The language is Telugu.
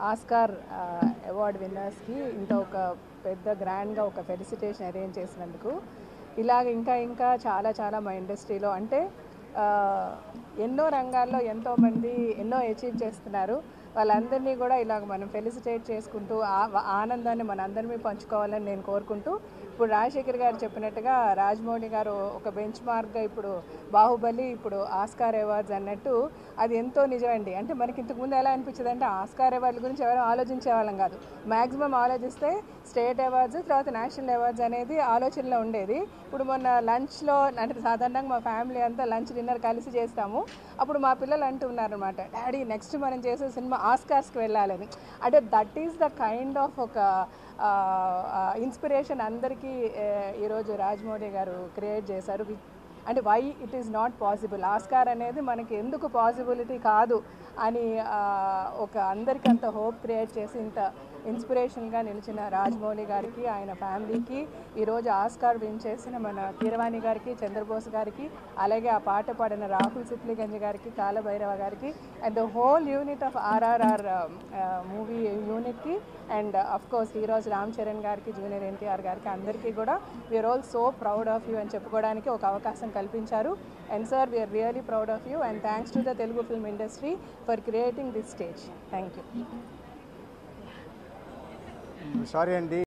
ఆస్కార్ అవార్డ్ విన్నర్స్కి ఇంత ఒక పెద్ద గ్రాండ్గా ఒక ఫెలిసిటేషన్ అరేంజ్ చేసినందుకు ఇలాగ ఇంకా ఇంకా చాలా చాలా మా ఇండస్ట్రీలో అంటే ఆ, ఎన్నో రంగాల్లో ఎంతోమంది ఎన్నో అచీవ్ చేస్తున్నారు వాళ్ళందరినీ కూడా ఇలాగ మనం ఫెలిసిటేట్ చేసుకుంటూ ఆ ఆ ఆనందాన్ని మన అందరినీ పంచుకోవాలని నేను కోరుకుంటూ ఇప్పుడు రాజశేఖర్ గారు చెప్పినట్టుగా రాజమౌళి గారు ఒక బెంచ్ మార్క్గా ఇప్పుడు బాహుబలి ఇప్పుడు ఆస్కార్ అవార్డ్స్ అన్నట్టు అది ఎంతో నిజమండి అంటే మనకి ఇంతకుముందు ఎలా అనిపించదు అంటే ఆస్కార్ అవార్డుల గురించి ఎవరు ఆలోచించే వాళ్ళం కాదు మ్యాక్సిమం ఆలోచిస్తే స్టేట్ అవార్డ్స్ తర్వాత నేషనల్ అవార్డ్స్ అనేది ఆలోచనలో ఉండేది ఇప్పుడు మొన్న లంచ్లో అంటే సాధారణంగా మా ఫ్యామిలీ అంతా లంచ్ డిన్నర్ కలిసి చేస్తాము అప్పుడు మా పిల్లలు అంటున్నారు అనమాట డాడీ నెక్స్ట్ మనం చేసే సినిమా ఆస్కార్స్కి వెళ్ళాలని అంటే that is the kind of ఒక ఇన్స్పిరేషన్ అందరికీ ఆ, ఈరోజు రాజమౌళి గారు క్రియేట్ చేశారు వి- అంటే why it is not possible Oscar అనేది మనకి ఎందుకు పాసిబిలిటీ కాదు అని ఆ, ఒక అందరికీ అంత హోప్ క్రియేట్ చేసి ఇంత ఇన్స్పిరేషన్గా నిలిచిన రాజమౌళి గారికి ఆయన ఫ్యామిలీకి ఈరోజు ఆస్కార్ విన్ చేసిన మన కీరవాణి గారికి చంద్రబోస్ గారికి అలాగే ఆ పాట పాడిన రాహుల్ సిప్లిగంజ్ గారికి కాలభైరవ గారికి and the whole unit of RRR movie యూనిట్కి and of course heroes Ram Charan గారికి జూనియర్ ఎన్టీఆర్ గారికి అందరికీ కూడా we are all so proud of you అని చెప్పుకోవడానికి ఒక అవకాశం కల్పించారు and sir we are really proud of you and thanks to the Telugu film industry for creating this stage thank you sorry అండి